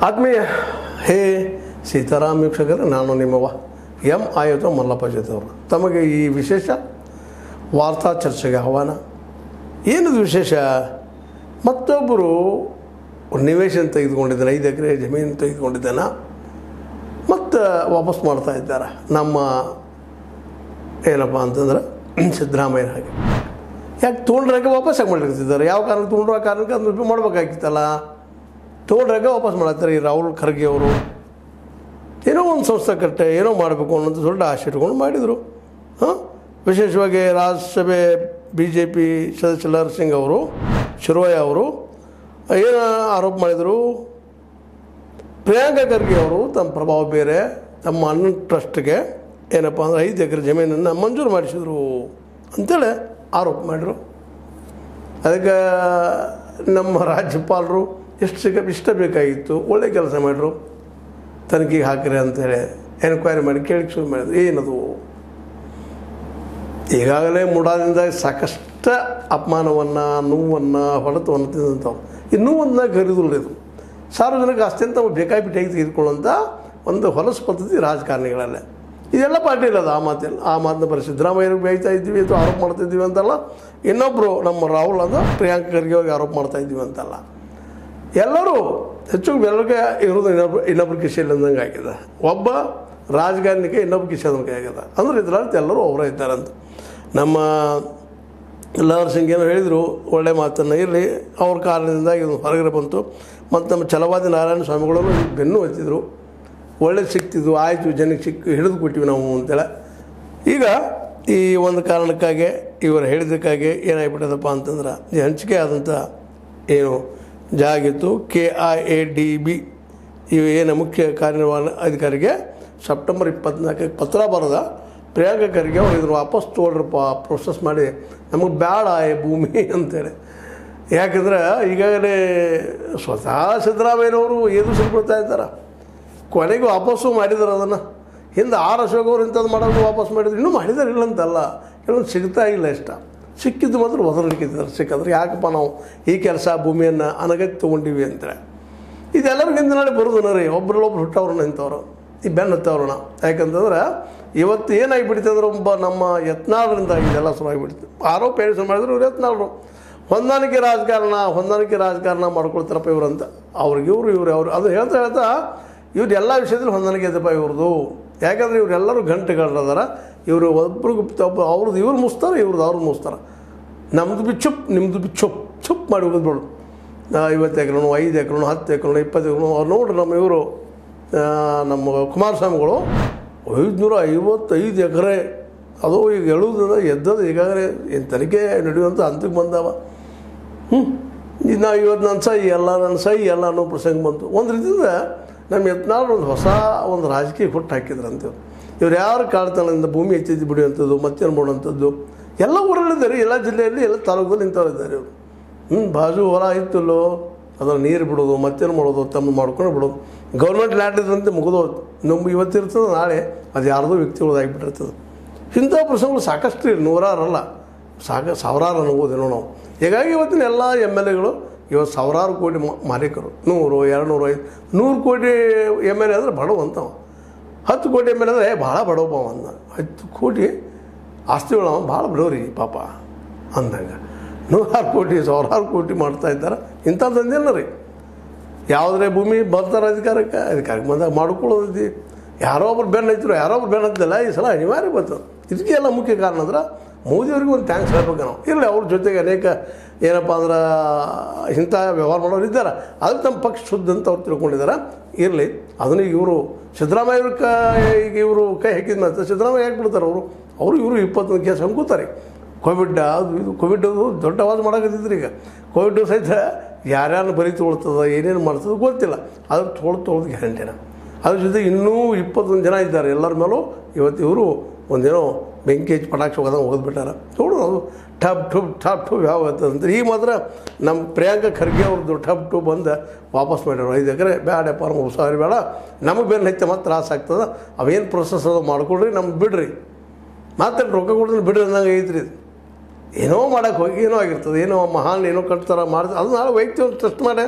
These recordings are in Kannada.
ಆತ್ಮೀಯ ಹೇ ಸೀತಾರಾಮ್ ವೀಕ್ಷಕರೇ ನಾನು ನಿಮ್ಮವ ಎಂ ಆಯುಧ ಮಲ್ಲಪ್ಪ ಜೊತೆಯವರು ತಮಗೆ ಈ ವಿಶೇಷ ವಾರ್ತಾ ಚರ್ಚೆಗೆ ಆಹ್ವಾನ ಏನದು ವಿಶೇಷ ಮತ್ತೊಬ್ಬರು ನಿವೇಶನ ತೆಗೆದುಕೊಂಡಿದ್ದಾನೆ ಐದು ಎಕರೆ ಜಮೀನು ತೆಗೆದುಕೊಂಡಿದ್ದಾನೆ ಮತ್ತು ವಾಪಸ್ ಮಾಡ್ತಾ ಇದ್ದಾರೆ ನಮ್ಮ ಏನಪ್ಪ ಅಂತಂದ್ರೆ ಸಿದ್ದರಾಮಯ್ಯ ಹಾಗೆ ಯಾಕೆ ತೊಗೊಂಡ್ರಾಗ ವಾಪಸ್ ಯಾಕೆ ಮಾಡ್ಲಿಕ್ಕಿದ್ದಾರೆ ಯಾವ ಕಾರಣಕ್ಕೆ ತೊಗೊಂಡ್ರು ಆ ಕಾರಣಕ್ಕೆ ಅದನ್ನ ಉಪಯೋಗ ಮಾಡ್ಬೇಕಾಗಿತ್ತಲ್ಲ ತೊಗೊಂಡ್ರಾಗ ವಾಪಸ್ ಮಾಡತ್ತಾರೆ ಈ ರಾಹುಲ್ ಖರ್ಗೆ ಅವರು ಏನೋ ಒಂದು ಸಂಸ್ಥೆ ಕಟ್ಟೆ ಏನೋ ಮಾಡಬೇಕು ಅನ್ನೋದು ದೊಡ್ಡ ಆಸೆ ಇಟ್ಕೊಂಡು ಮಾಡಿದರು ಹಾಂ ವಿಶೇಷವಾಗಿ ರಾಜ್ಯಸಭೆ ಬಿ ಜೆ ಪಿ ಸದಸ್ಯ ಲಹರ್ ಸಿಂಗ್ ಅವರು ಶಿರೋಯ ಅವರು ಏನು ಆರೋಪ ಮಾಡಿದರು ಪ್ರಿಯಾಂಕಾ ಖರ್ಗೆ ಅವರು ತಮ್ಮ ಪ್ರಭಾವ ಬೇರೆ ತಮ್ಮ ಅಣ್ಣನ ಟ್ರಸ್ಟ್ಗೆ ಏನಪ್ಪ ಅಂದ್ರೆ ಐದು ಎಕರೆ ಜಮೀನನ್ನು ಮಂಜೂರು ಮಾಡಿಸಿದ್ರು ಅಂತೇಳಿ ಆರೋಪ ಮಾಡಿದರು ಅದಕ್ಕೆ ನಮ್ಮ ರಾಜ್ಯಪಾಲರು ಎಷ್ಟು ಸಿಗ ಇಷ್ಟ ಬೇಕಾಗಿತ್ತು ಒಳ್ಳೆ ಕೆಲಸ ಮಾಡಿದ್ರು ತನಿಖೆಗೆ ಹಾಕಿರಿ ಅಂತೇಳಿ ಎನ್ಕ್ವೈರಿ ಮಾಡಿ ಕೇಳಿಕ್ಕೆ ಶುರು ಮಾಡಿದ್ರು ಏನದು ಈಗಾಗಲೇ ಮುಡಾದಿಂದ ಸಾಕಷ್ಟು ಅಪಮಾನವನ್ನು ನೋವನ್ನು ಹೊಡೆತವನ್ನು ತಿಂದಂಥವು ಈ ನೋವನ್ನು ಕರೀದಿಲ್ಲ ಇದು ಸಾರ್ವಜನಿಕ ಅತ್ಯಂತ ಬೇಕಾಬಿಟ್ಟಾಗಿ ತೆಗೆದುಕೊಳ್ಳುವಂಥ ಒಂದು ಹೊಲಸು ಪದ್ಧತಿ ರಾಜಕಾರಣಿಗಳಲ್ಲೇ ಇದೆಲ್ಲ ಪಾರ್ಟಿ ಇರೋದು ಆ ಮಾತಿಲ್ಲ ಆ ಮಾತನ್ನ ಬರೀ ಸಿದ್ದರಾಮಯ್ಯರಿಗೆ ಬೇಯ್ತಾ ಇದ್ದೀವಿ ಅಥವಾ ಆರೋಪ ಮಾಡ್ತಾ ಇದ್ದೀವಿ ಅಂತಲ್ಲ ಇನ್ನೊಬ್ಬರು ನಮ್ಮ ರಾಹುಲ್ ಅಂತ ಪ್ರಿಯಾಂಕ ಖರ್ಗೆ ಹೋಗಿ ಆರೋಪ ಮಾಡ್ತಾ ಇದ್ದೀವಿ ಅಂತಲ್ಲ ಎಲ್ಲರೂ ಹೆಚ್ಚು ಬೆಳಗ್ಗೆ ಇರೋದು ಇನ್ನೊಬ್ರು ಇನ್ನೊಬ್ರು ಕಿಶೆಯಲ್ಲಿ ಅಂದಂಗೆ ಆಗಿದೆ ಒಬ್ಬ ರಾಜಕಾರಣಿಗೆ ಇನ್ನೊಬ್ಬ ಕಿಶೆ ಅಂದಂಗೆ ಆಗಿದೆ ಅಂದ್ರೆ ಇದರಲ್ಲಿ ಎಲ್ಲರೂ ಅವರೇ ಇದ್ದಾರಂತ ನಮ್ಮ ಲಹರ್ ಸಿಂಗ್ ಏನೋ ಹೇಳಿದರು ಒಳ್ಳೆ ಮಾತನ್ನು ಇರಲಿ ಅವ್ರ ಕಾರಣದಿಂದ ಇದು ಹೊರಗಡೆ ಬಂತು ಮತ್ತು ನಮ್ಮ ಛಲವಾದಿ ನಾರಾಯಣ ಸ್ವಾಮಿಗಳನ್ನು ಬೆನ್ನು ಹತ್ತಿದ್ರು ಒಳ್ಳೆ ಸಿಕ್ತಿದ್ವು ಆಯಿತು ಜನಕ್ಕೆ ಸಿಕ್ಕು ಹಿಡಿದು ಕೊಟ್ಟಿವಿ ನಾವು ಅಂತೇಳಿ ಈಗ ಈ ಒಂದು ಕಾರಣಕ್ಕಾಗಿ ಇವರು ಹೇಳಿದ್ದಕ್ಕಾಗಿ ಏನಾಗ್ಬಿಟ್ಟದಪ್ಪ ಅಂತಂದ್ರೆ ಈ ಹಂಚಿಕೆ ಆದಂಥ ಏನು ಜಾಗಿತ್ತು K I A D B ಇವು ಏನು ಮುಖ್ಯ ಕಾರ್ಯನಿರ್ವಹಣಾ ಅಧಿಕಾರಿಗೆ ಸೆಪ್ಟೆಂಬರ್ ಇಪ್ಪತ್ನಾಲ್ಕಕ್ಕೆ ಪತ್ರ ಬರೆದ ಪ್ರಿಯಾಂಕ ಖರ್ಗೆ ಅವ್ರು ಇದ್ರ ವಾಪಸ್ ತೊಗೊಳ್ರಪ್ಪ ಪ್ರೊಸೆಸ್ ಮಾಡಿ ನಮಗೆ ಬೇಡ ಈ ಭೂಮಿ ಅಂತೇಳಿ ಯಾಕಂದ್ರೆ ಈಗಾಗಲೇ ಸ್ವತಃ ಸಿದ್ದರಾಮಯ್ಯನವರು ಎದುರಿಸ್ಬಿಡ್ತಾ ಇದ್ದಾರೆ ಕೊನೆಗೂ ವಾಪಸ್ಸು ಮಾಡಿದ್ರು ಅದನ್ನು ಹಿಂದೆ ಆರ್ ಅಶೋಕ್ ಅವರು ಇಂಥದ್ದು ಮಾಡೋದು ವಾಪಸ್ ಮಾಡಿದ್ರು ಇನ್ನೂ ಮಾಡಿದಾರೆ ಇಲ್ಲ ಅಂತಲ್ಲ ಕೆಲವೊಂದು ಸಿಗ್ತಾ ಇಲ್ಲ ಇಷ್ಟ ಸಿಕ್ಕಿದ್ದು ಮಾತ್ರ ಒದರಲಿಕ್ಕಿದ್ದಾರೆ ಸಿಕ್ಕಿದ್ರೆ ಯಾಕಪ್ಪ ನಾವು ಈ ಕೆಲಸ ಭೂಮಿಯನ್ನು ಅನಗತ್ಯ ತೊಗೊಂಡಿವಿ ಅಂತೇಳಿ ಇದೆಲ್ಲರಿಗಿಂತ ನಾಳೆ ಬರೋದು ರೀ ಒಬ್ರಲ್ಲೊಬ್ರು ಹುಟ್ಟವ್ರನ್ನ ಇಂಥವ್ರು ಈ ಬೆನ್ನು ಹತ್ತವ್ರನ್ನ ಯಾಕಂತಂದ್ರೆ ಇವತ್ತು ಏನಾಗಿಬಿಡ್ತು ಅಂದ್ರೆ ಒಬ್ಬ ನಮ್ಮ ಯತ್ನಾಳರಿಂದ ಇದೆಲ್ಲ ಶುರುವಾಗಿಬಿಡ್ತು ಆರೋಪ ಏನು ಮಾಡಿದ್ರು ಇವ್ರು ಯತ್ನಾಳರು ಹೊಂದಾಣಿಕೆ ರಾಜಕಾರಣ ಹೊಂದಾಣಿಕೆ ರಾಜಕಾರಣ ಮಾಡ್ಕೊಳ್ತಾರಪ್ಪ ಇವ್ರು ಅಂತ ಅವ್ರಿಗೆ ಇವರು ಇವ್ರು ಅವ್ರು ಅದು ಹೇಳ್ತಾ ಹೇಳ್ತಾ ಇವ್ರು ಎಲ್ಲ ವಿಷಯದಲ್ಲಿ ಹೊಂದಾಣಿಕೆ ಇದಪ್ಪ ಇವ್ರದ್ದು ಯಾಕಂದ್ರೆ ಇವರೆಲ್ಲರೂ ಗಂಟೆಗಳದಾರ ಇವರು ಒಬ್ರಿಗೆ ಒಬ್ಬ ಅವ್ರದ್ದು ಇವ್ರು ಮುಸ್ತಾರೆ ಇವ್ರದ್ದು ಅವ್ರು ಮುಸ್ತಾರೆ ನಮ್ಮದು ಬಿ ಚುಪ್ ನಿಮ್ಮದು ಬಿ ಚುಪ್ ಚುಪ್ ಮಾಡಿ ಹೋಗೋದ್ಬೇಡು ಐವತ್ತು ಎಕರೆನು ಐದು ಎಕರೆನು ಹತ್ತು ಎಕರೆನು ಇಪ್ಪತ್ತು ಎಕರೆನು ಅವ್ರು ನೋಡ್ರಿ ನಮ್ಮ ಇವರು ನಮ್ಮ ಕುಮಾರಸ್ವಾಮಿಗಳು ಐದುನೂರ ಐವತ್ತೈದು ಎಕರೆ ಅದು ಈಗ ಹೇಳುವುದಂದ್ರೆ ಎದ್ದದು ಈಗಾಗಲೇ ಏನು ತನಿಖೆ ನಡೆಯುವಂಥ ಹಂತಕ್ಕೆ ಬಂದವ ಹ್ಞೂ ಇದು ನಾವು ಇವತ್ತು ನನ್ನ ಸೈ ಎಲ್ಲ ನನ್ನ ಸೈ ಎಲ್ಲ ಅನ್ನೋ ಪ್ರಸಂಗ ಬಂತು ಒಂದು ರೀತಿಯಿಂದ ನಮ್ಮ ಯತ್ನಾಳ್ ಒಂದು ಹೊಸ ಒಂದು ರಾಜಕೀಯ ಹುಟ್ಟು ಹಾಕಿದ್ರಂತೆ ಇವ್ರು ಯಾರು ಕಾಳ್ತಾಳಿಂದ ಭೂಮಿ ಹೆಚ್ಚಿದ್ದು ಬಿಡುವಂಥದ್ದು ಮತ್ತೇನು ಮಾಡುವಂಥದ್ದು ಎಲ್ಲ ಊರಲ್ಲಿದ್ದಾರೆ ಎಲ್ಲ ಜಿಲ್ಲೆಯಲ್ಲಿ ಎಲ್ಲ ತಾಲೂಕಲ್ಲಿ ಇಂಥವ್ರು ಇದ್ದಾರೆ ಇವರು ಹ್ಞೂ ಬಾಜು ಹೊಲ ಇತ್ತಲ್ಲೋ ಅದರ ನೀರು ಬಿಡೋದು ಮತ್ತೇನು ಮಾಡೋದು ತಮ್ಮ ಮಾಡ್ಕೊಂಡು ಬಿಡೋದು ಗೌರ್ಮೆಂಟ್ ಲ್ಯಾಂಡ್ ಇದ್ರಂತೆ ಮುಗಿದೋದು ನಮ್ಮ ಇವತ್ತಿರ್ತದೆ ನಾಳೆ ಅದು ಯಾರ್ದೋ ವ್ಯಕ್ತಿಗಳದಾಗಿಬಿಟ್ಟಿರ್ತದೆ ಇಂಥ ಪ್ರಸಂಗಗಳು ಸಾಕಷ್ಟು ರೀ ನೂರಾರಲ್ಲ ಸಾಕ ಸಾವಿರಾರು ಅನ್ಬೋದೇನೋ ನಾವು ಹೀಗಾಗಿ ಇವತ್ತಿನ ಎಲ್ಲ ಎಮ್ ಎಲ್ ಎಗಳು ಇವತ್ತು ಸಾವಿರಾರು ಕೋಟಿ ಮ- ಮಾಲೀಕರು ನೂರು ಎರಡು ನೂರು ಐದು ನೂರು ಕೋಟಿ ಎಮ್ ಎಲ್ ಎ ಅಂದರೆ ಬಡವ ಅಂತವ ಹತ್ತು ಕೋಟಿ ಎಮ್ ಎಲ್ ಅಂದರೆ ಭಾಳ ಬಡವಪ್ಪ ಅವ ಅಂದ ಹತ್ತು ಕೋಟಿ ಆಸ್ತಿಗಳು ಭಾಳ ಬಡವ್ರಿ ಪಾಪ ಅಂದಂಗೆ ನೂರಾರು ಕೋಟಿ ಸಾವಿರಾರು ಕೋಟಿ ಮಾಡ್ತಾ ಇದ್ದಾರೆ ಇಂಥದ್ದೊಂದೇನ ರೀ ಯಾವುದೇ ಭೂಮಿ ಬರ್ತಾರೆ ಅಧಿಕಾರಕ್ಕೆ ಅಧಿಕಾರಕ್ಕೆ ಬಂದಾಗ ಮಾಡ್ಕೊಳ್ಳೋದೈತಿ ಯಾರೋ ಒಬ್ರು ಬೆನ್ನು ಹತ್ತಿರು ಯಾರೋ ಒಬ್ರು ಬೆನ್ನು ಹತ್ತಿಲ್ಲ ಈ ಸಲ ಅನಿವಾರ್ಯ ಬರ್ತದೆ ಇದಕ್ಕೆ ಎಲ್ಲ ಮುಖ್ಯ ಕಾರಣ ಅಂದ್ರೆ ಮೋದಿಯವ್ರಿಗೆ ಒಂದು ಥ್ಯಾಂಕ್ಸ್ ಹೇಳ್ಬೇಕು ನಾವು ಇರಲಿ ಅವ್ರ ಜೊತೆಗೆ ಅನೇಕ ಏನಪ್ಪ ಅಂದ್ರೆ ಇಂಥ ವ್ಯವಹಾರ ಮಾಡೋರು ಇದ್ದಾರೆ ಅದು ತಮ್ಮ ಪಕ್ಷ ಶುದ್ಧ ಅಂತ ಅವ್ರು ತಿಳ್ಕೊಂಡಿದ್ದಾರೆ ಇರಲಿ ಅದನ್ನು ಈಗ ಇವರು ಸಿದ್ದರಾಮಯ್ಯವ್ರ ಕ ಈಗ ಇವರು ಕೈ ಹಾಕಿದ ಮೇಲೆ ಸಿದ್ದರಾಮಯ್ಯ ಯಾಕೆ ಬಿಡ್ತಾರೆ ಅವರು ಅವರು ಇವರು ಇಪ್ಪತ್ತೊಂದು ಕೇಸ್ ಹಂಕೂತಾರೆ ಕೋವಿಡ್ ಅದು ಇದು ಕೋವಿಡ್ ಅದು ದೊಡ್ಡ ಆವಾಜ್ ಮಾಡಕತ್ತಿದ್ರು ಈಗ ಕೋವಿಡ್ ಸಹಿತ ಯಾರ್ಯಾರನ್ನ ಬರೀ ತೊಗೊಳ್ತದ ಏನೇನು ಮಾಡ್ತದೆ ಗೊತ್ತಿಲ್ಲ ಅದ್ರ ತೊಗೊಳ್ ತೊಗೊಳೋದು ಗ್ಯಾರಂಟಿನ ಅದ್ರ ಜೊತೆ ಇನ್ನೂ ಇಪ್ಪತ್ತೊಂದು ಜನ ಇದ್ದಾರೆ ಎಲ್ಲರ ಮೇಲೂ ಇವತ್ತು ಇವರು ಒಂದೇನೋ ಬೆಂಕಿ ಹಚ್ಚಿ ಪಟಾಕ್ಷಿ ಹೋಗೋದಂಗೆ ಹೋಗ್ಬಿಟ್ಟಾರ ನೋಡು ಅದು ಟಬ್ ಟುಬ್ ಟಬ್ ಟುಬ್ ಯಾವ ಅಂತ ಈಗ ಮಾತ್ರ ನಮ್ಮ ಪ್ರಿಯಾಂಕ ಖರ್ಗೆ ಅವ್ರದ್ದು ಟಬ್ ಟುಬ್ ಬಂದು ವಾಪಸ್ ಮಾಡ್ಯಾರ ಐದು ಎಕರೆ ಬೇಡಪ್ಪ ನಮ್ಗೆ ಸಾವಿರ ಬೇಡ ನಮಗೆ ಬೆನ್ನು ಹಚ್ಚಿ ಮತ್ತೆ ತ್ರಾಸ ಆಗ್ತದೆ ಅವೇನು ಪ್ರೊಸೆಸ್ ಅದು ಮಾಡ್ಕೊಡ್ರಿ ನಮ್ಗೆ ಬಿಡ್ರಿ ಮತ್ತೆ ರೊಕ್ಕ ಕೊಡಿದ್ರೆ ಬಿಡ್ರಿ ಅಂದಂಗೆ ಐತ್ರಿ ಇದು ಏನೋ ಮಾಡೋಕೆ ಹೋಗಿ ಏನೋ ಆಗಿರ್ತದೆ ಏನೋ ಮಹಾನ್ ಏನೋ ಕಟ್ತಾರ ಮಾಡ್ತಾರೆ ಅದು ನಾಳೆ ವೈಯಕ್ತಿಕ ಒಂದು ಟ್ರಸ್ಟ್ ಮಾಡಿ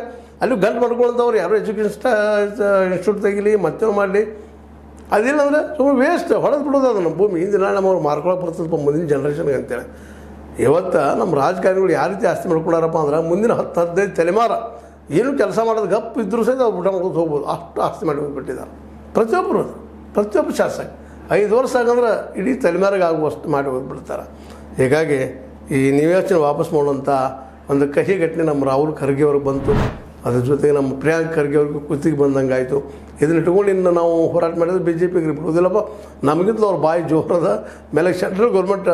ಅಲ್ಲಿ ಗಂಟು ಮಾಡ್ಕೊಳ್ಳೋಂಥವ್ರು ಯಾರೋ ಎಜುಕೇಷನ್ ಸ್ಟಾ ಇನ್ಸ್ಟಿಟ್ಯೂಟ್ ತೆಗಿಲಿ ಮತ್ತೇನು ಮಾಡಲಿ ಅದಿಲ್ಲ ಅಂದರೆ ಸುಮ್ಮನೆ ವೇಸ್ಟ್ ಹೊಡೆದು ಬಿಡೋದು ಅದನ್ನು ಭೂಮಿ ಹಿಂದಿನ ನಮ್ಮವ್ರು ಮಾರ್ಕೊಳಕ್ಕೆ ಬರ್ತದಪ್ಪ ಮುಂದಿನ ಜನ್ರೇಷನ್ಗೆ ಅಂತೇಳಿ ಇವತ್ತು ನಮ್ಮ ರಾಜಕಾರಣಿಗಳು ಯಾವ ರೀತಿ ಆಸ್ತಿ ಮಾಡ್ಕೊಂಡಾರಪ್ಪ ಅಂದ್ರೆ ಮುಂದಿನ ಹತ್ತು ಹದಿನೈದು ತಲೆಮಾರ ಏನು ಕೆಲಸ ಮಾಡೋದು ಗಪ್ ಇದ್ರೂ ಸಹಿತ ಅವ್ರು ಊಟ ಮಾಡ್ಕೊಂಡು ಹೋಗ್ಬೋದು ಅಷ್ಟು ಆಸ್ತಿ ಮಾಡಿ ಹೋಗ್ಬಿಟ್ಟಿದ್ದಾರೆ ಪ್ರತಿಯೊಬ್ಬರು ಅದು ಪ್ರತಿಯೊಬ್ಬ ಶಾಸಕ ಐದು ವರ್ಷ ಆಗಂದ್ರೆ ಇಡೀ ತಲೆಮಾರಿಗೆ ಆಗುವಷ್ಟು ಮಾಡಿ ಹೋಗ್ಬಿಡ್ತಾರೆ ಹೀಗಾಗಿ ಈ ನಿವೇಶನ ವಾಪಸ್ ಮಾಡುವಂಥ ಒಂದು ಕಹಿ ಘಟನೆ ನಮ್ಮ ರಾಹುಲ್ ಖರ್ಗೆ ಅವ್ರಿಗೆ ಬಂತು ಅದ್ರ ಜೊತೆಗೆ ನಮ್ಮ ಪ್ರಿಯಾಂಕ್ ಖರ್ಗೆ ಅವ್ರಿಗೆ ಕುತ್ತಿಗೆ ಬಂದಂಗೆ ಆಯಿತು ಇದನ್ನ ಇಟ್ಕೊಂಡು ಇನ್ನು ನಾವು ಹೋರಾಟ ಮಾಡಿದ್ರೆ ಬಿ ಜೆ ಪಿಗೆ ಬಿಡೋದಿಲ್ಲಪ್ಪ ನಮಗಿಂತಲೂ ಅವ್ರ ಬಾಯಿ ಜೋರದ ಮೇಲೆ central government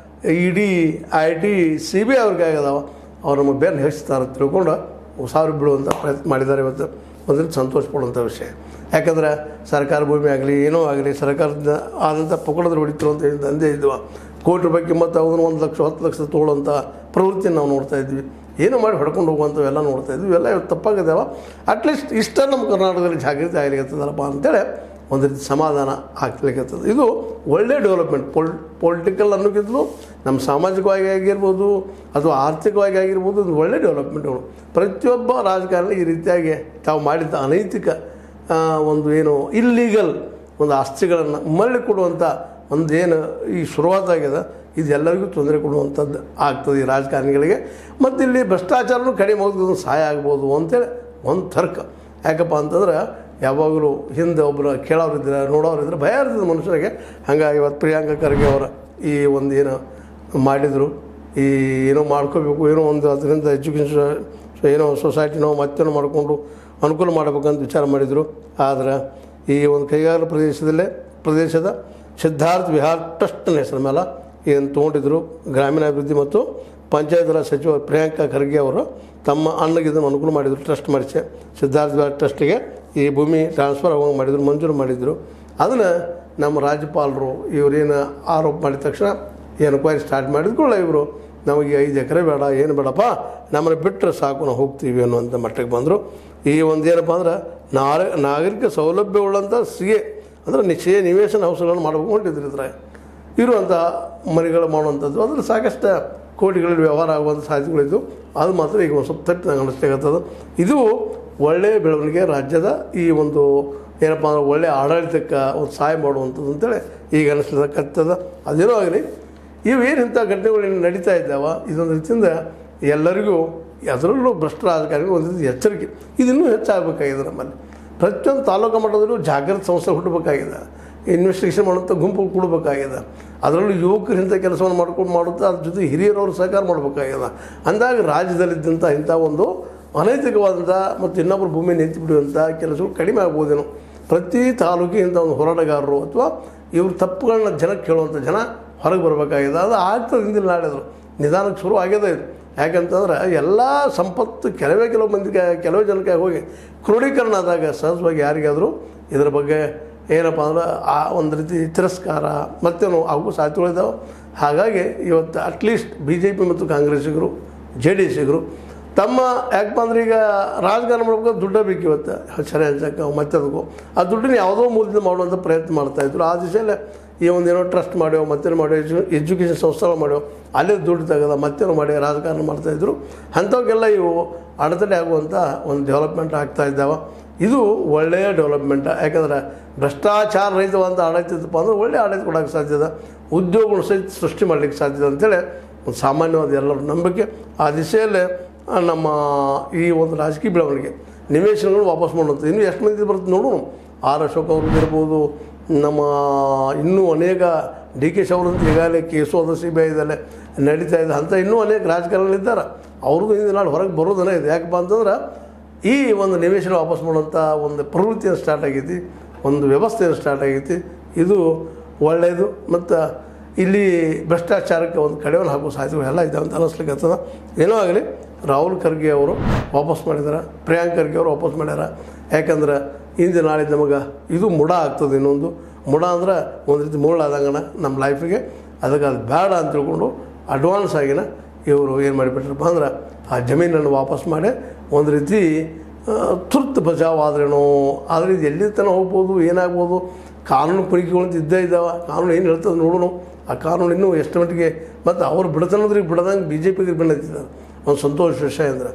E D I T C B I ಅವ್ರಿಗೆ ಆಗದಾವ ಅವ್ರು ನಮಗೆ ಬೆನ್ನು ಹೆಚ್ಚುತ್ತಾರೆ ತಿಳ್ಕೊಂಡು ಸಾವಿರ ಬಿಡುವಂಥ ಪ್ರಯತ್ನ ಮಾಡಿದ್ದಾರೆ ಇವತ್ತು ಒಂದು ಸಂತೋಷ ಪಡುವಂಥ ವಿಷಯ ಯಾಕಂದ್ರೆ ಸರ್ಕಾರ ಭೂಮಿ ಆಗಲಿ ಏನೋ ಆಗಲಿ ಸರ್ಕಾರದಿಂದ ಆದಂಥ ಪುಕಡದ್ರೆ ಹೊಡಿತಿರು ಅಂತ ಹೇಳಿ ದಂಧೆ ಇದ್ವು ಕೋಟಿ ರೂಪಾಯಿ ಕಿಮ್ಮತ್ತು ಅದನ್ನು ಒಂದು ಲಕ್ಷ ಹತ್ತು ಲಕ್ಷ ತೊಗೊಳ್ಳೋಂಥ ಪ್ರವೃತ್ತಿನ ನಾವು ನೋಡ್ತಾ ಇದ್ವಿ ಏನೋ ಮಾಡಿ ಹೊಡ್ಕೊಂಡು ಹೋಗುವಂಥವೆಲ್ಲ ನೋಡ್ತಾ ಇದ್ವಿ ಇವೆಲ್ಲ ಇವತ್ತು ತಪ್ಪಾಗಿದ್ದಾವ ಅಟ್ಲೀಸ್ಟ್ ಇಷ್ಟ ನಮ್ಮ ಕರ್ನಾಟಕದಲ್ಲಿ ಜಾಗೃತಿ ಆಗ್ಲಿಕ್ಕತ್ತದಲ್ಲಪ್ಪ ಅಂತೇಳಿ ಒಂದು ರೀತಿ ಸಮಾಧಾನ ಆಗ್ಲಿಕ್ಕತ್ತದ ಇದು ಒಳ್ಳೆ ಡೆವಲಪ್ಮೆಂಟ್ ಪೊಲ್ ಪೊಲಿಟಿಕಲ್ ಅನ್ನೋಕ್ಕಿಂತಲೂ ನಮ್ಮ ಸಾಮಾಜಿಕವಾಗಿ ಆಗಿರ್ಬೋದು ಅಥವಾ ಆರ್ಥಿಕವಾಗಿ ಆಗಿರ್ಬೋದು ಇದು ಒಳ್ಳೆ ಡೆವಲಪ್ಮೆಂಟ್ಗಳು ಪ್ರತಿಯೊಬ್ಬ ರಾಜಕಾರಣಿ ಈ ರೀತಿಯಾಗಿ ತಾವು ಮಾಡಿದ್ದ ಅನೈತಿಕ ಆ, ಒಂದು ಏನು ಇಲ್ಲೀಗಲ್ ಒಂದು ಆಸ್ತಿಗಳನ್ನು ಮರಳಿ ಕೊಡುವಂಥ ಒಂದು ಏನು ಈ ಶುರುವಾತಾಗಿದೆ ಇದೆಲ್ಲರಿಗೂ ತೊಂದರೆ ಕೊಡುವಂಥದ್ದು ಆಗ್ತದೆ ಈ ರಾಜಕಾರಣಿಗಳಿಗೆ ಮತ್ತು ಇಲ್ಲಿ ಭ್ರಷ್ಟಾಚಾರನೂ ಕಡಿಮೆ ಹೋಗೋದು ಸಹಾಯ ಆಗ್ಬೋದು ಅಂತೇಳಿ ಒಂದು ತರ್ಕ ಯಾಕಪ್ಪ ಅಂತಂದ್ರೆ ಯಾವಾಗಲೂ ಹಿಂದೆ ಒಬ್ಬರು ಕೇಳೋರಿದ್ರೆ ನೋಡೋರಿದ್ರೆ ಭಯ ಇರ್ತದೆ ಮನುಷ್ಯರಿಗೆ ಹಂಗಾಗಿ ಇವತ್ತು ಪ್ರಿಯಾಂಕಾ ಖರ್ಗೆ ಅವರ ಈ ಒಂದು ಏನು ಮಾಡಿದರು ಈ ಏನೋ ಮಾಡ್ಕೋಬೇಕು ಏನೋ ಒಂದು ಅದರಿಂದ ಎಜುಕೇಷನ್ ಏನೋ ಸೊಸೈಟಿನೋ ಮತ್ತೇನೋ ಮಾಡಿಕೊಂಡು ಅನುಕೂಲ ಮಾಡಬೇಕಂತ ವಿಚಾರ ಮಾಡಿದರು ಆದರೆ ಈ ಒಂದು ಕೈಗಾರಿಕಾ ಪ್ರದೇಶದಲ್ಲೇ ಪ್ರದೇಶದ ಸಿದ್ಧಾರ್ಥ ವಿಹಾರ್ ಟ್ರಸ್ಟ್ನ ಹೆಸರ ಮೇಲೆ ಏನು ತೊಗೊಂಡಿದ್ರು ಗ್ರಾಮೀಣಾಭಿವೃದ್ಧಿ ಮತ್ತು ಪಂಚಾಯತ್ ರಾಜ್ ಸಚಿವ ಪ್ರಿಯಾಂಕಾ ಖರ್ಗೆ ಅವರು ತಮ್ಮ ಅಣ್ಣಗೆ ಇದನ್ನು ಅನುಕೂಲ ಮಾಡಿದರು ಟ್ರಸ್ಟ್ ಮಾಡಿಸಿ ಸಿದ್ಧಾರ್ಥ ವಿಹಾರ್ ಟ್ರಸ್ಟಿಗೆ ಈ ಭೂಮಿ ಟ್ರಾನ್ಸ್ಫರ್ ಆಗೋಂಗೆ ಮಾಡಿದರು ಮಂಜೂರು ಮಾಡಿದರು ಅದನ್ನು ನಮ್ಮ ರಾಜ್ಯಪಾಲರು ಇವರೇನು ಆರೋಪ ಮಾಡಿದ ತಕ್ಷಣ ಎನ್ಕ್ವೈರಿ ಸ್ಟಾರ್ಟ್ ಮಾಡಿದ್ಕೊಳ್ಳ ಇವರು ನಮಗೆ ಐದು ಎಕರೆ ಬೇಡ ಏನು ಬೇಡಪ್ಪ ನಮ್ಮನ್ನು ಬಿಟ್ಟರೆ ಸಾಕು ನಾವು ಹೋಗ್ತೀವಿ ಅನ್ನುವಂಥ ಮಟ್ಟಕ್ಕೆ ಬಂದರು ಈ ಒಂದು ಏನಪ್ಪ ಅಂದ್ರೆ ನಾರ ನಾಗರಿಕ ಸೌಲಭ್ಯವುಳ್ಳಂಥ ಸಿ ಎ ಅಂದರೆ ನಿಶ್ಚಯ ನಿವೇಶನ ಹೌಸ್ಗಳನ್ನು ಮಾಡಬೇಕು ಹೊಂಟಿದ್ರು ಇದ್ರೆ ಇರುವಂಥ ಮನೆಗಳು ಮಾಡುವಂಥದ್ದು ಅದ್ರ ಸಾಕಷ್ಟು ಕೋಟಿಗಳಲ್ಲಿ ವ್ಯವಹಾರ ಆಗುವಂಥ ಸಾಧ್ಯತೆಗಳಿದ್ದು ಅದು ಮಾತ್ರ ಈಗ ಒಂದು ಸ್ವಲ್ಪ ತಪ್ಪು ನಂಗೆ ಅನಿಸ್ಲಿಕ್ಕತ್ತದ ಇದು ಒಳ್ಳೆಯ ಬೆಳವಣಿಗೆ ರಾಜ್ಯದ ಈ ಒಂದು ಏನಪ್ಪ ಅಂದ್ರೆ ಒಳ್ಳೆಯ ಆಡಳಿತಕ್ಕೆ ಒಂದು ಸಹಾಯ ಮಾಡುವಂಥದ್ದು ಅಂತೇಳಿ ಈಗ ಅನಿಸ್ಲಿಕ್ಕತ್ತದ ಅದೇನೋ ಆಗಲಿ ಇವೇನು ಇಂಥ ಘಟನೆಗಳು ಏನು ನಡೀತಾ ಇದ್ದಾವ ಇದೊಂದು ರೀತಿಯಿಂದ ಎಲ್ಲರಿಗೂ ಅದರಲ್ಲೂ ಭ್ರಷ್ಟ ರಾಜಕಾರಣಿಗಳು ಒಂದು ರೀತಿ ಎಚ್ಚರಿಕೆ ಇದಿನ್ನೂ ಹೆಚ್ಚಾಗಬೇಕಾಗಿದೆ ನಮ್ಮಲ್ಲಿ ಪ್ರತಿಯೊಂದು ತಾಲೂಕು ಮಟ್ಟದಲ್ಲೂ ಜಾಗೃತ ಸಂಸ್ಥೆ ಹುಟ್ಟಬೇಕಾಗಿದೆ ಇನ್ವೆಸ್ಟಿಗೇಷನ್ ಮಾಡುವಂಥ ಗುಂಪು ಕೊಡಬೇಕಾಗಿದೆ ಅದರಲ್ಲೂ ಯುವಕರು ಇಂಥ ಕೆಲಸವನ್ನು ಮಾಡ್ಕೊಂಡು ಮಾಡುತ್ತಾ ಅದ್ರ ಜೊತೆ ಹಿರಿಯರವರು ಸಹಕಾರ ಮಾಡಬೇಕಾಗಿದೆ ಅಂದಾಗ ರಾಜ್ಯದಲ್ಲಿದ್ದಂಥ ಇಂಥ ಒಂದು ಅನೈತಿಕವಾದಂಥ ಮತ್ತು ಇನ್ನೊಬ್ಬರು ಭೂಮಿ ನಿಂತು ಬಿಡುವಂಥ ಕೆಲಸಗಳು ಕಡಿಮೆ ಆಗ್ಬೋದೇನೋ ಪ್ರತಿ ತಾಲೂಕಿನಿಂದ ಒಂದು ಹೋರಾಟಗಾರರು ಅಥವಾ ಇವ್ರ ತಪ್ಪುಗಳನ್ನ ಜನಕ್ಕೆ ಕೇಳುವಂಥ ಜನ ಹೊರಗೆ ಬರಬೇಕಾಗಿದೆ ಅದು ಆಗ್ತದೆ ಹಿಂದಿನ ನಾಡಿದ್ರು ನಿಧಾನಕ್ಕೆ ಶುರು ಆಗ್ಯದ ಇದು ಯಾಕಂತಂದ್ರೆ ಎಲ್ಲ ಸಂಪತ್ತು ಕೆಲವೇ ಕೆಲವು ಮಂದಿಗೆ ಕೆಲವೇ ಜನಕ್ಕೆ ಹೋಗಿ ಕ್ರೋಢೀಕರಣ ಆದಾಗ ಸಹಜವಾಗಿ ಯಾರಿಗಾದರೂ ಇದರ ಬಗ್ಗೆ ಏನಪ್ಪ ಅಂದ್ರೆ ಆ ಒಂದು ರೀತಿ ತಿರಸ್ಕಾರ ಮತ್ತೇನು ಆಗು ಸಾಧ್ಯತೆಗಳಿದ್ದಾವೆ ಹಾಗಾಗಿ ಇವತ್ತು ಅಟ್ಲೀಸ್ಟ್ ಬಿ ಜೆ ಪಿ ಮತ್ತು ಕಾಂಗ್ರೆಸ್ಸಿಗರು ಜೆ ಡಿ ಎಸ್ಸಿಗರು ತಮ್ಮ ಯಾಕಪ್ಪ ಅಂದ್ರೆ ಈಗ ರಾಜಕಾರಣ ಮಾಡ್ಬೇಕು ದುಡ್ಡ ಬೇಕು ಇವತ್ತು ಸರಿ ಹಂಚಕ್ಕೆ ಮತ್ತದಕ್ಕೂ ಆ ದುಡ್ಡನ್ನ ಯಾವುದೋ ಮೂಲದಿಂದ ಮಾಡುವಂಥ ಪ್ರಯತ್ನ ಮಾಡ್ತಾಯಿದ್ರು ಆ ದಿಶೆಯಲ್ಲೇ ಈ ಒಂದು ಏನೋ ಟ್ರಸ್ಟ್ ಮಾಡ್ಯೋ ಮತ್ತೇನೋ ಮಾಡ್ಯೋ ಎಜು ಎಜುಕೇಷನ್ ಸಂಸ್ಥೆಗಳು ಮಾಡ್ಯೋ ಅಲ್ಲೇ ದುಡ್ಡು ತೆಗೆದ ಮತ್ತೇನೋ ಮಾಡಿ ರಾಜಕಾರಣ ಮಾಡ್ತಾಯಿದ್ರು ಅಂಥವಕ್ಕೆಲ್ಲ ಇವು ಅಡೆತಡೆ ಆಗುವಂಥ ಒಂದು ಡೆವಲಪ್ಮೆಂಟ್ ಆಗ್ತಾ ಇದ್ದಾವೆ ಇದು ಒಳ್ಳೆಯ ಡೆವಲಪ್ಮೆಂಟ್ ಯಾಕಂದ್ರೆ ಭ್ರಷ್ಟಾಚಾರ ರಹಿತವಂತ ಆಡಳಿತ ಇತ್ತಪ್ಪ ಅಂದ್ರೆ ಒಳ್ಳೆಯ ಆಡಳಿತ ಕೊಡೋಕ್ಕೆ ಸಾಧ್ಯದ ಉದ್ಯೋಗಗಳು ಸಹಿತ ಸೃಷ್ಟಿ ಮಾಡಲಿಕ್ಕೆ ಸಾಧ್ಯದ ಅಂತೇಳಿ ಒಂದು ಸಾಮಾನ್ಯವಾದ ಎಲ್ಲರ ನಂಬಿಕೆ ಆ ದಿಶೆಯಲ್ಲೇ ಆ, ನಮ್ಮ ಈ ಒಂದು ರಾಜಕೀಯ ಬೆಳವಣಿಗೆ ನಿವೇಶನಗಳು ವಾಪಸ್ ಮಾಡುವಂಥ ಇನ್ನೂ ಎಷ್ಟು ಮಂದಿ ಬರುತ್ತೆ ನೋಡೋಣ ಆರ್ ಅಶೋಕ್ ಅವ್ರದ್ದು ಇರ್ಬೋದು ನಮ್ಮ ಇನ್ನೂ ಅನೇಕ ಡಿ ಕೆ ಶಿವರಂತ ಈಗಾಗಲೇ ಕೇಸು ಅದು ಸಿ ಬಿ ಐದಲ್ಲೇ ನಡೀತಾ ಇದೆ ಅಂಥ ಇನ್ನೂ ಅನೇಕ ರಾಜಕಾರಣಿಗಳಿದ್ದಾರೆ ಅವ್ರದ್ದು ಹಿಂದಿನ ನಾಡು ಹೊರಗೆ ಬರೋದನ್ನೇ ಇದೆ ಯಾಕಪ್ಪ ಅಂತಂದ್ರೆ ಈ ಒಂದು ನಿವೇಶನ ವಾಪಸ್ ಮಾಡುವಂಥ ಒಂದು ಪ್ರವೃತ್ತಿಯನ್ನು ಸ್ಟಾರ್ಟ್ ಆಗೈತಿ ಒಂದು ವ್ಯವಸ್ಥೆಯನ್ನು ಸ್ಟಾರ್ಟ್ ಆಗೈತಿ ಇದು ಒಳ್ಳೆಯದು ಮತ್ತು ಇಲ್ಲಿ ಭ್ರಷ್ಟಾಚಾರಕ್ಕೆ ಒಂದು ಕಡಿವಾಣ ಹಾಕುವ ಸಾಧ್ಯತೆಗಳು ಎಲ್ಲ ಇದ್ದಾವೆ ಅಂತ ಅನ್ನಿಸ್ಲಿಕ್ಕೆ ಆಗ್ತದೆ ಏನೋ ಆಗಲಿ ರಾಹುಲ್ ಖರ್ಗೆ ಅವರು ವಾಪಸ್ ಮಾಡಿದಾರೆ ಪ್ರಿಯಾಂಕ್ ಖರ್ಗೆ ಅವರು ವಾಪಸ್ ಮಾಡ್ಯಾರ ಯಾಕಂದ್ರೆ ಇಂದು ನಾಳೆ ನಮಗೆ ಇದು ಮುಡ ಆಗ್ತದೆ ಇನ್ನೊಂದು ಮುಡ ಅಂದ್ರೆ ಒಂದು ರೀತಿ ಮುಳ್ಳಾದಂಗನ ನಮ್ಮ ಲೈಫಿಗೆ ಅದಕ್ಕೆ ಅದು ಬೇಡ ಅಂತ ತಿಳ್ಕೊಂಡು ಅಡ್ವಾನ್ಸ್ ಆಗಿನ ಇವರು ಏನು ಮಾಡಿಬಿಟ್ರಪ್ಪ ಅಂದ್ರೆ ಆ ಜಮೀನನ್ನು ವಾಪಸ್ ಮಾಡಿ ಒಂದು ರೀತಿ ಆ, ತುರ್ತು ಬಚಾವ್ ಆದ್ರೇನೋ ಆದರೆ ಇದು ಎಲ್ಲಿ ತನಕ ಹೋಗ್ಬೋದು ಏನಾಗ್ಬೋದು ಕಾನೂನು ಪರೀಕ್ಷೆಗಳು ಅಂತ ಇದ್ದೇ ಇದ್ದಾವೆ ಕಾನೂನು ಏನು ಹೇಳ್ತದೆ ನೋಡೋಣ ಆ ಕಾನೂನು ಇನ್ನೂ ಎಷ್ಟು ಮಟ್ಟಿಗೆ ಮತ್ತು ಅವ್ರು ಬಿಡ್ತಾನಂದ್ರೆ ಈಗ ಬಿಡದಂಗೆ ಬಿ ಜೆ ಪಿಗೆ ಬೆನ್ನತ್ತಿದ್ದಾರೆ ಒಂದು ಸಂತೋಷ ವಿಷಯ ಅಂದರೆ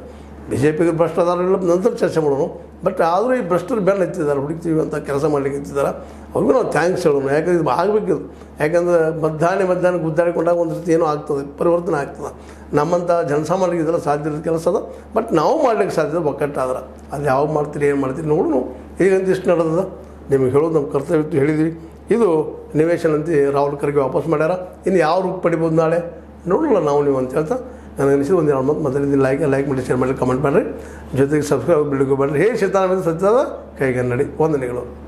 ಬಿ ಜೆ ಪಿಗೆ ಭ್ರಷ್ಟ ಅದಾರಿಲ್ಲ ನಂತರ ಚರ್ಚೆ ಮಾಡೋಣ ಬಟ್ ಆದರೂ ಈ ಭ್ರಷ್ಟರು ಬೆನ್ನು ಹತ್ತಿದ್ದಾರೆ ಹುಡುಕ್ತೀವಿ ಅಂತ ಕೆಲಸ ಮಾಡ್ಲಿಕ್ಕೆ ಹತ್ತಿದ್ದಾರೆ ಅವ್ರಿಗೂ ನಾವು ಥ್ಯಾಂಕ್ಸ್ ಹೇಳೋಣ ಯಾಕಂದ್ರೆ ಇದು ಆಗಬೇಕಿದು ಯಾಕಂದ್ರೆ ಮಧ್ಯಾಹ್ನ ಮಧ್ಯಾಹ್ನ ಗುದ್ದಾಡಿಕೊಂಡಾಗ ಒಂದು ರೀತಿ ಏನೋ ಆಗ್ತದೆ ಪರಿವರ್ತನೆ ಆಗ್ತದೆ ನಮ್ಮಂಥ ಜನಸಾಮಾನ್ಯರಿಗೆ ಇದೆಲ್ಲ ಸಾಧ್ಯ ಇರೋದು ಕೆಲಸ ಅದ ಬಟ್ ನಾವು ಮಾಡ್ಲಿಕ್ಕೆ ಸಾಧ್ಯ ಒಕ್ಕಟ್ಟಾದ್ರೆ ಅದು ಯಾವಾಗ ಮಾಡ್ತೀರಿ ಏನು ಮಾಡ್ತೀರಿ ನೋಡೋಣ ಈಗಂತ ಇಷ್ಟು ನಡೆದದ ನಿಮಗೆ ಹೇಳೋದು ನಮ್ಮ ಕರ್ತವ್ಯ ಇತ್ತು ಹೇಳಿದ್ವಿ ಇದು ನಿವೇಶನ ಅಂತ ರಾಹುಲ್ ಖರ್ಗೆ ವಾಪಸ್ ಮಾಡ್ಯಾರ ಇನ್ನು ಯಾವ ರೂಪ ಪಡಿಬೋದು ನಾಳೆ ನೋಡೋಣ ನಾವು ನೀವು ಅಂತ ಹೇಳ್ತಾ ನನಗೆ ಅನಿಸಿದ ಒಂದು ಎರಡು ಮತ್ತು ಮೊದಲಿಂದ ಲೈಕ್ ಲೈಕ್ ಮಾಡಿ ಶೇರ್ ಮಾಡಿ ಕಮೆಂಟ್ ಮಾಡಿರಿ ಜೊತೆಗೆ ಸಬ್ಸ್ಕ್ರೈಬ್ ಬಿಡಬೇಕು ಬೇಡ್ರಿ ಹೇ ಶೀತಾರಾಮ ಸತ್ಯದ ಕೈಗನ್ನಡಿ ವಂದನೆಗಳು